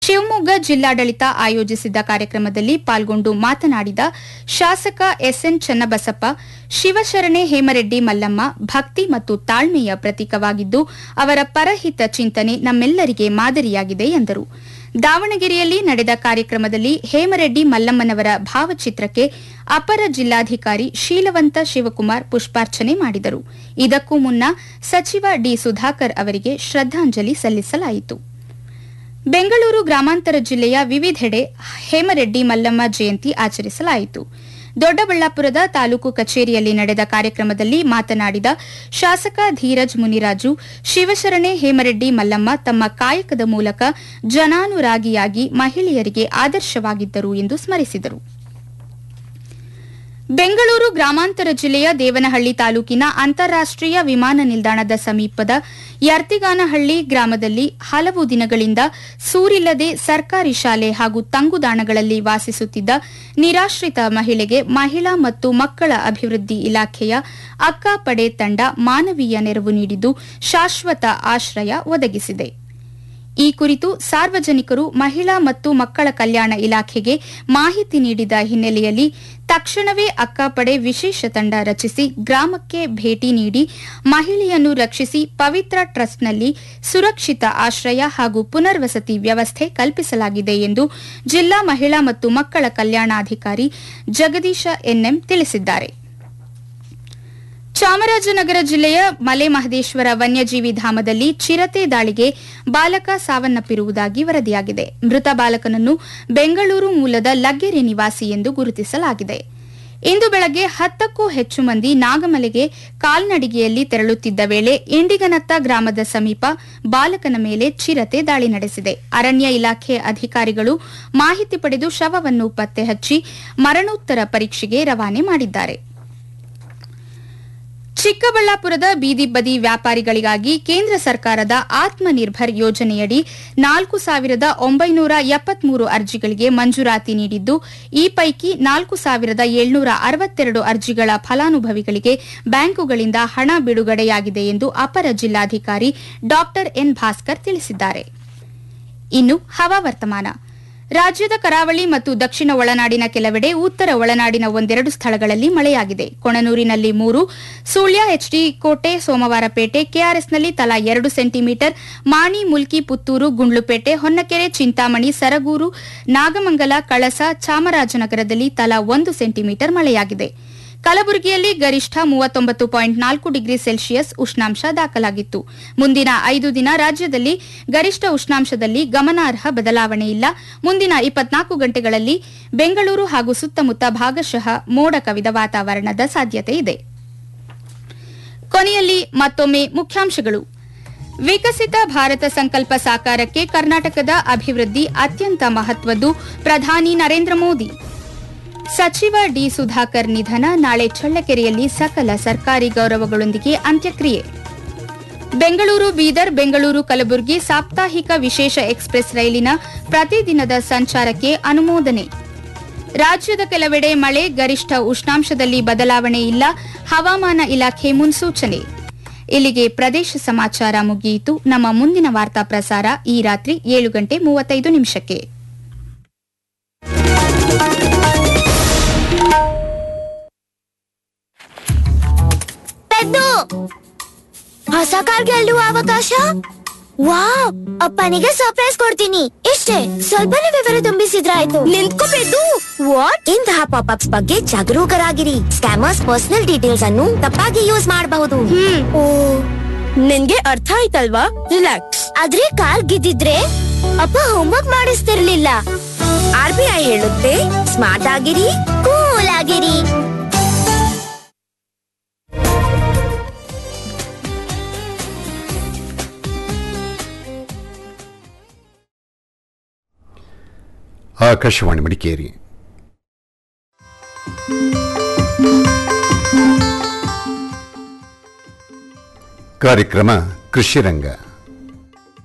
ಶಿವಮೊಗ್ಗ ಜಿಲ್ಲಾಡಳಿತ ಆಯೋಜಿಸಿದ್ದ ಕಾರ್ಯಕ್ರಮದಲ್ಲಿ ಪಾಲ್ಗೊಂಡು ಮಾತನಾಡಿದ ಶಾಸಕ ಎಸ್ಎನ್ ಚನ್ನಬಸಪ್ಪ ಶಿವಶರಣೆ ಹೇಮರೆಡ್ಡಿ ಮಲ್ಲಮ್ಮ ಭಕ್ತಿ ಮತ್ತು ತಾಳ್ಮೆಯ ಪ್ರತೀಕವಾಗಿದ್ದು ಅವರ ಪರಹಿತ ಚಿಂತನೆ ನಮ್ಮೆಲ್ಲರಿಗೆ ಮಾದರಿಯಾಗಿದೆ ಎಂದರು ದಾವಣಗೆರೆಯಲ್ಲಿ ನಡೆದ ಕಾರ್ಯಕ್ರಮದಲ್ಲಿ ಹೇಮರೆಡ್ಡಿ ಮಲ್ಲಮ್ಮನವರ ಭಾವಚಿತ್ರಕ್ಕೆ ಅಪರ ಜಿಲ್ಲಾಧಿಕಾರಿ ಶೀಲವಂತ ಶಿವಕುಮಾರ್ ಪುಷ್ಪಾರ್ಚನೆ ಮಾಡಿದರು ಇದಕ್ಕೂ ಮುನ್ನ ಸಚಿವ ಡಿ ಸುಧಾಕರ್ ಅವರಿಗೆ ಶ್ರದ್ದಾಂಜಲಿ ಸಲ್ಲಿಸಲಾಯಿತು ಬೆಂಗಳೂರು ಗ್ರಾಮಾಂತರ ಜಿಲ್ಲೆಯ ವಿವಿಧೆಡೆ ಹೇಮರೆಡ್ಡಿ ಮಲ್ಲಮ್ಮ ಜಯಂತಿ ಆಚರಿಸಲಾಯಿತು ದೊಡ್ಡಬಳ್ಳಾಪುರದ ತಾಲೂಕು ಕಚೇರಿಯಲ್ಲಿ ನಡೆದ ಕಾರ್ಯಕ್ರಮದಲ್ಲಿ ಮಾತನಾಡಿದ ಶಾಸಕ ಧೀರಜ್ ಮುನಿರಾಜು ಶಿವಶರಣೆ ಹೇಮರೆಡ್ಡಿ ಮಲ್ಲಮ್ಮ ತಮ್ಮ ಕಾಯಕದ ಮೂಲಕ ಜನಾನುರಾಗಿಯಾಗಿ ಮಹಿಳೆಯರಿಗೆ ಆದರ್ಶವಾಗಿದ್ದರು ಎಂದು ಸ್ಮರಿಸಿದರು ಬೆಂಗಳೂರು ಗ್ರಾಮಾಂತರ ಜಿಲ್ಲೆಯ ದೇವನಹಳ್ಳಿ ತಾಲೂಕಿನ ಅಂತಾರಾಷ್ಟೀಯ ವಿಮಾನ ನಿಲ್ದಾಣದ ಸಮೀಪದ ಯರ್ತಿಗಾನಹಳ್ಳಿ ಗ್ರಾಮದಲ್ಲಿ ಹಲವು ದಿನಗಳಿಂದ ಸೂರಿಲ್ಲದೆ ಸರ್ಕಾರಿ ಶಾಲೆ ಹಾಗೂ ತಂಗುದಾಣಗಳಲ್ಲಿ ವಾಸಿಸುತ್ತಿದ್ದ ನಿರಾಶ್ರಿತ ಮಹಿಳೆಗೆ ಮಹಿಳಾ ಮತ್ತು ಮಕ್ಕಳ ಅಭಿವೃದ್ಧಿ ಇಲಾಖೆಯ ಅಕ್ಕ ಪಡೆ ತಂಡ ಮಾನವೀಯ ನೆರವು ನೀಡಿದ್ದು ಶಾಶ್ವತ ಆಶ್ರಯ ಒದಗಿಸಿದೆ ಈ ಕುರಿತು ಸಾರ್ವಜನಿಕರು ಮಹಿಳಾ ಮತ್ತು ಮಕ್ಕಳ ಕಲ್ಯಾಣ ಇಲಾಖೆಗೆ ಮಾಹಿತಿ ನೀಡಿದ ಹಿನ್ನೆಲೆಯಲ್ಲಿ ತಕ್ಷಣವೇ ಅಕ್ಕಪಡೆ ವಿಶೇಷ ತಂಡ ರಚಿಸಿ ಗ್ರಾಮಕ್ಕೆ ಭೇಟಿ ನೀಡಿ ಮಹಿಳೆಯನ್ನು ರಕ್ಷಿಸಿ ಪವಿತ್ರ ಟ್ರಸ್ಟ್ನಲ್ಲಿ ಸುರಕ್ಷಿತ ಆಶ್ರಯ ಹಾಗೂ ಪುನರ್ವಸತಿ ವ್ಯವಸ್ಥೆ ಕಲ್ಪಿಸಲಾಗಿದೆ ಎಂದು ಜಿಲ್ಲಾ ಮಹಿಳಾ ಮತ್ತು ಮಕ್ಕಳ ಕಲ್ಯಾಣಾಧಿಕಾರಿ ಜಗದೀಶ ಎನ್ಎಂ ತಿಳಿಸಿದ್ದಾರೆ ಚಾಮರಾಜನಗರ ಜಿಲ್ಲೆಯ ಮಲೆ ಮಹದೇಶ್ವರ ವನ್ಯಜೀವಿ ಧಾಮದಲ್ಲಿ ಚಿರತೆ ದಾಳಿಗೆ ಬಾಲಕ ಸಾವನ್ನಪ್ಪಿರುವುದಾಗಿ ವರದಿಯಾಗಿದೆ ಮೃತ ಬಾಲಕನನ್ನು ಬೆಂಗಳೂರು ಮೂಲದ ಲಗ್ಗೆರೆ ನಿವಾಸಿ ಎಂದು ಗುರುತಿಸಲಾಗಿದೆ ಇಂದು ಬೆಳಗ್ಗೆ ಹತ್ತಕ್ಕೂ ಹೆಚ್ಚು ಮಂದಿ ನಾಗಮಲೆಗೆ ಕಾಲ್ನಡಿಗೆಯಲ್ಲಿ ತೆರಳುತ್ತಿದ್ದ ವೇಳೆ ಇಂಡಿಗನತ್ತ ಗ್ರಾಮದ ಸಮೀಪ ಬಾಲಕನ ಮೇಲೆ ಚಿರತೆ ದಾಳಿ ನಡೆಸಿದೆ ಅರಣ್ಯ ಇಲಾಖೆ ಅಧಿಕಾರಿಗಳು ಮಾಹಿತಿ ಪಡೆದು ಶವವನ್ನು ಪತ್ತೆ ಹಚ್ಚಿ ಮರಣೋತ್ತರ ಪರೀಕ್ಷೆಗೆ ರವಾನೆ ಮಾಡಿದ್ದಾರೆ ಚಿಕ್ಕಬಳ್ಳಾಪುರದ ಬೀದಿ ಬದಿ ವ್ಯಾಪಾರಿಗಳಿಗಾಗಿ ಕೇಂದ್ರ ಸರ್ಕಾರದ ಆತ್ಮನಿರ್ಭರ್ ಯೋಜನೆಯಡಿ ನಾಲ್ಕು ಸಾವಿರದ ಒಂಬೈನೂರ ಎಪ್ಪತ್ಮೂರು ಅರ್ಜಿಗಳಿಗೆ ಮಂಜೂರಾತಿ ನೀಡಿದ್ದು ಈ ಪೈಕಿ ನಾಲ್ಕು ಸಾವಿರದ ಏಳ್ನೂರ ಅರವತ್ತೆರಡು ಅರ್ಜಿಗಳ ಫಲಾನುಭವಿಗಳಿಗೆ ಬ್ಯಾಂಕುಗಳಿಂದ ಹಣ ಬಿಡುಗಡೆಯಾಗಿದೆ ಎಂದು ಅಪರ ಜಿಲ್ಲಾಧಿಕಾರಿ ಡಾ ಎನ್ ಭಾಸ್ಕರ್ ತಿಳಿಸಿದ್ದಾರೆ ಇನ್ನು ಹವಾವರ್ತಮಾನ ರಾಜ್ಯದ ಕರಾವಳಿ ಮತ್ತು ದಕ್ಷಿಣ ಒಳನಾಡಿನ ಕೆಲವೆಡೆ ಉತ್ತರ ಒಳನಾಡಿನ ಒಂದೆರಡು ಸ್ಥಳಗಳಲ್ಲಿ ಮಳೆಯಾಗಿದೆ ಕೊಣನೂರಿನಲ್ಲಿ ಮೂರು ಸುಳ್ಯ ಎಚ್ಡಿ ಕೋಟೆ ಸೋಮವಾರಪೇಟೆ ಕೆಆರ್ಎಸ್ನಲ್ಲಿ ತಲಾ ಎರಡು ಸೆಂಟಿಮೀಟರ್ ಮಾಣಿ ಮುಲ್ಕಿ ಪುತ್ತೂರು ಗುಂಡ್ಲುಪೇಟೆ ಹೊನ್ನಕೆರೆ ಚಿಂತಾಮಣಿ ಸರಗೂರು ನಾಗಮಂಗಲ ಕಳಸ ಚಾಮರಾಜನಗರದಲ್ಲಿ ತಲಾ ಒಂದು ಸೆಂಟಿಮೀಟರ್ ಮಳೆಯಾಗಿದೆ ಕಲಬುರಗಿಯಲ್ಲಿ ಗರಿಷ್ಠ ಮೂವತ್ತೊಂಬತ್ತು ಪಾಯಿಂಟ್ ನಾಲ್ಕು ಡಿಗ್ರಿ ಸೆಲ್ಸಿಯಸ್ ಉಷ್ಣಾಂಶ ದಾಖಲಾಗಿತ್ತು ಮುಂದಿನ ಐದು ದಿನ ರಾಜ್ಯದಲ್ಲಿ ಗರಿಷ್ಠ ಉಷ್ಣಾಂಶದಲ್ಲಿ ಗಮನಾರ್ಹ ಬದಲಾವಣೆ ಇಲ್ಲ ಮುಂದಿನ ಇಪ್ಪತ್ನಾಲ್ಕು ಗಂಟೆಗಳಲ್ಲಿ ಬೆಂಗಳೂರು ಹಾಗೂ ಸುತ್ತಮುತ್ತ ಭಾಗಶಃ ಮೋಡ ಕವಿದ ವಾತಾವರಣದ ಸಾಧ್ಯತೆ ಇದೆ ಕೊನೆಯಲ್ಲಿ ಮತ್ತೊಮ್ಮೆ ಮುಖ್ಯಾಂಶಗಳು ವಿಕಸಿತ ಭಾರತ ಸಂಕಲ್ಪ ಸಾಕಾರಕ್ಕೆ ಕರ್ನಾಟಕದ ಅಭಿವೃದ್ಧಿ ಅತ್ಯಂತ ಮಹತ್ವದ್ದು ಪ್ರಧಾನಿ ನರೇಂದ್ರ ಮೋದಿ ಸಚಿವ ಡಿ ಸುಧಾಕರ್ ನಿಧನ ನಾಳೆ ಚಳ್ಳಕೆರೆಯಲ್ಲಿ ಸಕಲ ಸರ್ಕಾರಿ ಗೌರವಗಳೊಂದಿಗೆ ಅಂತ್ಯಕ್ರಿಯೆ ಬೆಂಗಳೂರು ಬೀದರ್ ಬೆಂಗಳೂರು ಕಲಬುರಗಿ ಸಾಪ್ತಾಹಿಕ ವಿಶೇಷ ಎಕ್ಸ್ಪ್ರೆಸ್ ರೈಲಿನ ಪ್ರತಿದಿನದ ಸಂಚಾರಕ್ಕೆ ಅನುಮೋದನೆ ರಾಜ್ಯದ ಕೆಲವೆಡೆ ಮಳೆ ಗರಿಷ್ಠ ಉಷ್ಣಾಂಶದಲ್ಲಿ ಬದಲಾವಣೆ ಇಲ್ಲ ಹವಾಮಾನ ಇಲಾಖೆ ಮುನ್ಸೂಚನೆ ಇಲ್ಲಿಗೆ ಪ್ರದೇಶ ಸಮಾಚಾರ ಮುಗಿಯಿತು ನಮ್ಮ ಮುಂದಿನ ವಾರ್ತಾ ಪ್ರಸಾರ ಈ ರಾತ್ರಿ ಏಳು ಗಂಟೆ ಮೂವತ್ತೈದು ನಿಮಿಷಕ್ಕೆ ಪೆದ್ದು ಹೊಸ ಕಾರ್ ಗೆಲ್ಲುವ ಅವಕಾಶ ವಾವ್ ಅಪ್ಪನಿಗೆ ಸರ್ಪ್ರೈಸ್ ಕೊಡ್ತೀನಿ ಇಷ್ಟೇ ಸ್ವಲ್ಪನೇ ವಿವರ ತುಂಬಿಸಿದ್ರಾಯ್ತು ನಿಂತ್ಕೋ ಪೆದ್ದು ವಾಟ್ ಇಂತಹ ಪಾಪ್ಅಪ್ಸ್ ಬಗ್ಗೆ ಜಾಗರೂಕರಾಗಿರಿ ಸ್ಕ್ಯಾಮರ್ಸ್ ಪರ್ಸನಲ್ ಡೀಟೇಲ್ಸ್ ಅನ್ನು ತಪ್ಪಾಗಿ ಯೂಸ್ ಮಾಡಬಹುದು ಓ ನಿನ್ಗೆ ಅರ್ಥ ಆಯ್ತಲ್ವಾ ರಿಲ್ಯಾಕ್ಸ್ ಆದ್ರೆ ಕಾರ್ ಗೆದ್ದಿದ್ರೆ ಅಪ್ಪ ಹೋಮ್ವರ್ಕ್ ಮಾಡಿಸ್ತಿರ್ಲಿಲ್ಲ ಆರ್ ಬಿ ಐ ಹೇಳುತ್ತೆ ಸ್ಮಾರ್ಟ್ ಆಗಿರಿ ಕೂಲ್ ಆಗಿರಿ ಆಕಾಶವಾಣಿ ಮಡಿಕೇರಿ ಕಾರ್ಯಕ್ರಮ ಕೃಷಿ ರಂಗ